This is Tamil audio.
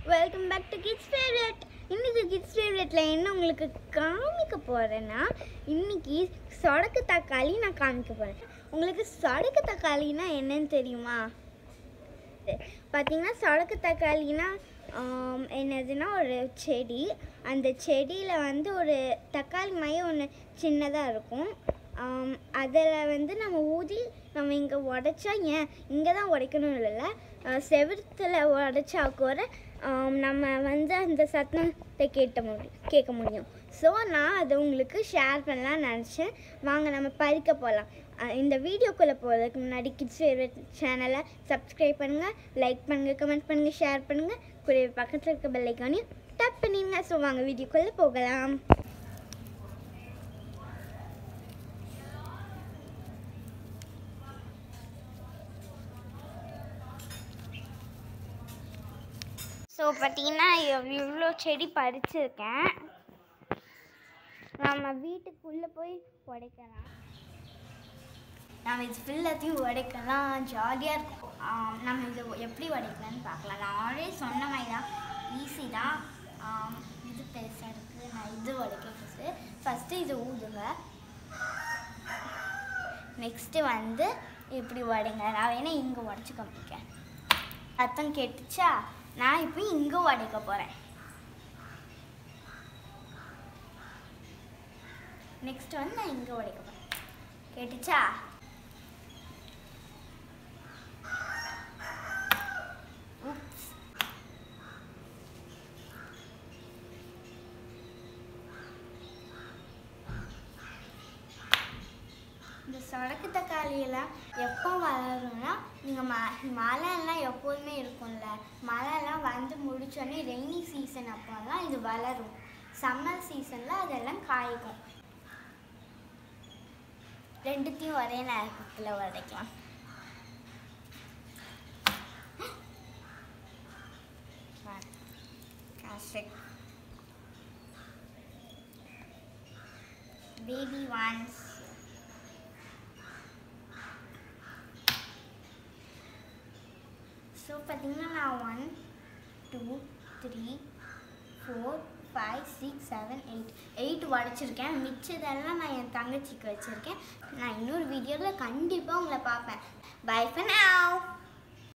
Welcome back to kids favourite இன்னைக்கு கிட்ஸ் ஃபேவரட்டில் என்ன உங்களுக்கு காமிக்க போகிறேன்னா இன்னைக்கு சொடக்கு தக்காளி நான் காமிக்க போகிறேன் உங்களுக்கு சொடக்கு தக்காளினா என்னன்னு தெரியுமா பார்த்தீங்கன்னா சொடக்கு தக்காளினா ஆம், என்னதுன்னா ஒரு செடி அந்த செடியில் வந்து ஒரு தக்காளி மையம் ஒன்று சின்னதாக இருக்கும் அதில் வந்து நம்ம ஊதி நம்ம இங்கே உடைச்சா ஏன் இங்கே தான் உடைக்கணும் இல்லைல்ல செவுத்தில் உடைச்சா கூட ஆம், நம்ம வந்து அந்த சத்தத்தை கேட்ட முடியும் கேட்க முடியும் ஸோ நான் அதை உங்களுக்கு ஷேர் பண்ணலாம்னு நினச்சேன் வாங்க நம்ம பறிக்க போகலாம் இந்த வீடியோக்குள்ளே போகிறதுக்கு முன்னாடி கிட்ஸ் ஃபேவரட் சேனலை சப்ஸ்கிரைப் பண்ணுங்கள் லைக் பண்ணுங்கள் கமெண்ட் பண்ணுங்கள் ஷேர் பண்ணுங்கள் கூட பக்கத்தில் இருக்க பெல் ஐக்கானையும் டப் பண்ணிடுங்க ஸோ வாங்க வீடியோக்குள்ளே போகலாம் ஸோ பார்த்தீங்கன்னா இவ்வளோ செடி பறிச்சிருக்கேன் நம்ம வீட்டுக்குள்ளே போய் உடைக்கலாம் நம்ம இது ஃபுல்லாத்தையும் உடைக்கலாம் ஜாலியாக இருக்கும் ஆம், நம்ம இது எப்படி உடைக்கலாம்னு பார்க்கலாம் நான் ஆல்ரெடி சொன்ன மாதிரி தான் ஈஸி தான் ஆம், இது பெருசாக இருக்குது நான் இது உடைக்க ஃபஸ்ட்டு ஃபஸ்ட்டு இது ஊதுங்க நெக்ஸ்ட்டு வந்து இப்படி உடைங்க நான் வேணா இங்கே உடச்சி காமிக்கேன் அர்த்தம் கேட்டுச்சா நான் இப்போ இங்கே உடைக்க போகிறேன் நெக்ஸ்ட் வந்து நான் இங்கே உடைக்க போகிறேன் கேட்டுச்சா Oops. இந்த சொடக்கு தக்காளியெல்லாம் எப்போ வளரும்னா நீங்கள் ம மழைலாம் எப்போதுமே இருக்கும்ல மழைலாம் வந்து முடிச்சோடனே ரெய்னி சீசன் அப்போல்லாம் இது வளரும் சம்மர் சீசனில் அதெல்லாம் காய்க்கும் ரெண்டுத்தையும் ஒரே நேரத்தில் உடைக்கலாம் Classic. Baby ones. ஸோ பார்த்தீங்கன்னா நான் one two three four five six seven eight eight உடச்சிருக்கேன் மிச்சதெல்லாம் நான் என் தங்கச்சிக்கு வச்சுருக்கேன் நான் இன்னொரு வீடியோவில் கண்டிப்பாக உங்களை பார்ப்பேன் பை for now